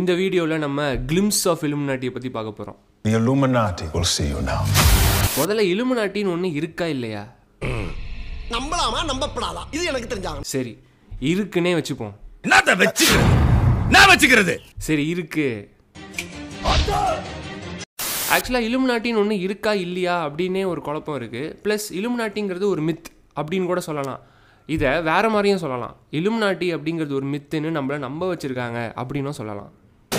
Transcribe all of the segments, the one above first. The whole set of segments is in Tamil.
இந்த வீடியோவில் நம்ம கிளிம்ஸ் ஆஃப் இலுமினாட்டியை பற்றி பார்க்க போகிறோம் The Illuminati will see you now. முதல்ல இலுமினாட்டின்னு ஒன்று இருக்கா இல்லையா நம்பலாமா நம்பப்படாதா இது எனக்கு தெரிஞ்சாங்க சரி இருக்குன்னே வச்சுப்போம் என்னத்த வச்சுக்கிறது நான் வச்சுக்கிறது சரி இருக்கு ஆக்சுவலாக இலுமினாட்டின்னு ஒன்று இருக்கா இல்லையா அப்படின்னே ஒரு குழப்பம் இருக்குது ப்ளஸ் இலுமினாட்டிங்கிறது ஒரு மித் அப்படின்னு கூட சொல்லலாம் இதை வேற மாதிரியும் சொல்லலாம் இலுமினாட்டி அப்படிங்கிறது ஒரு மித்துன்னு நம்மளை நம்ப வச்சுருக்காங்க அப்படின்னும் சொல்லலாம்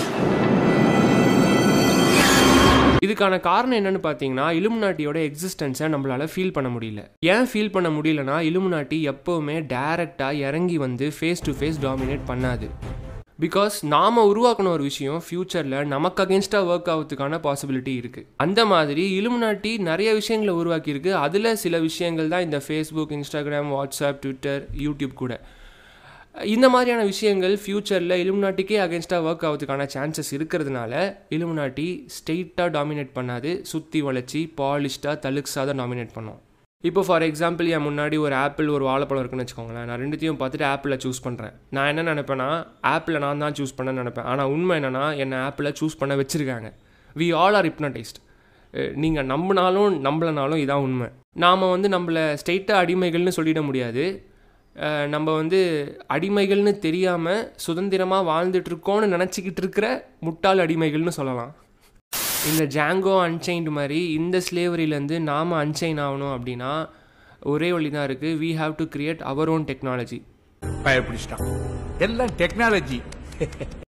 இதுக்கான காரணம் என்னன்னு பார்த்தீங்கன்னா இலுமினாட்டியோட எக்ஸிஸ்டன்ஸை நம்மளால ஃபீல் பண்ண முடியல ஏன் ஃபீல் பண்ண முடியலனா இலுமினாட்டி எப்போவுமே டைரக்டாக இறங்கி வந்து ஃபேஸ் டு ஃபேஸ் டாமினேட் பண்ணாது பிகாஸ் நாம உருவாக்கின ஒரு விஷயம் ஃப்யூச்சரில் நமக்கு அகேன்ஸ்டாக ஒர்க் ஆகிறதுக்கான பாசிபிலிட்டி இருக்குது அந்த மாதிரி இலுமினாட்டி நிறைய விஷயங்களை உருவாக்கியிருக்கு அதில் சில விஷயங்கள் தான் இந்த Facebook Instagram WhatsApp Twitter YouTube கூட இந்த மாதிரியான விஷயங்கள் ஃப்யூச்சரில் இலுமினாட்டிக்கே அகேன்ஸ்டாக ஒர்க் ஆகிறதுக்கான சான்சஸ் இருக்கிறதுனால இலுமினாட்டி ஸ்ட்ரெயிட்டாக டாமினேட் பண்ணாது சுற்றி வளைச்சி பாலிஷ்டாக தலுக்ஸாக தான் டாமினேட் பண்ணும் இப்போ ஃபார் எக்ஸாம்பிள் என் முன்னாடி ஒரு ஆப்பிள் ஒரு வாழைப்பழம் இருக்குன்னு வச்சுக்கோங்களேன் நான் ரெண்டுத்தையும் பார்த்துட்டு ஆப்பிளை சூஸ் பண்ணுறேன் நான் என்ன நினைப்பேன்னா ஆப்பிளை நான் தான் சூஸ் பண்ணேன்னு நினைப்பேன் ஆனால் உண்மை என்னென்னா என்னை ஆப்பிளை சூஸ் பண்ண வச்சுருக்காங்க வி ஆல் ஆர் ஹிப்னடைஸ்ட் நீங்கள் நம்பினாலும் நம்பலனாலும் இதான் உண்மை நாம் வந்து நம்மளை ஸ்ட்ரெயிட்டாக அடிமைகள்னு சொல்லிட முடியாது அஹ் நம்ம வந்து அடிமைகள்னு தெரியாமல் சுதந்திரமாக வாழ்ந்துட்டுருக்கோன்னு நினச்சிக்கிட்டு இருக்கிற முட்டாள் அடிமைகள்னு சொல்லலாம் இந்த ஜாங்கோ அன்சைன்டு மாதிரி இந்த ஸ்லேவரியிலேருந்து நாம் அன்சைன் ஆகணும் அப்படின்னா ஒரே வழி தான் இருக்குது we have to create our own technology பயப்பிடிச்சிட்டான் எல்லாம் டெக்னாலஜி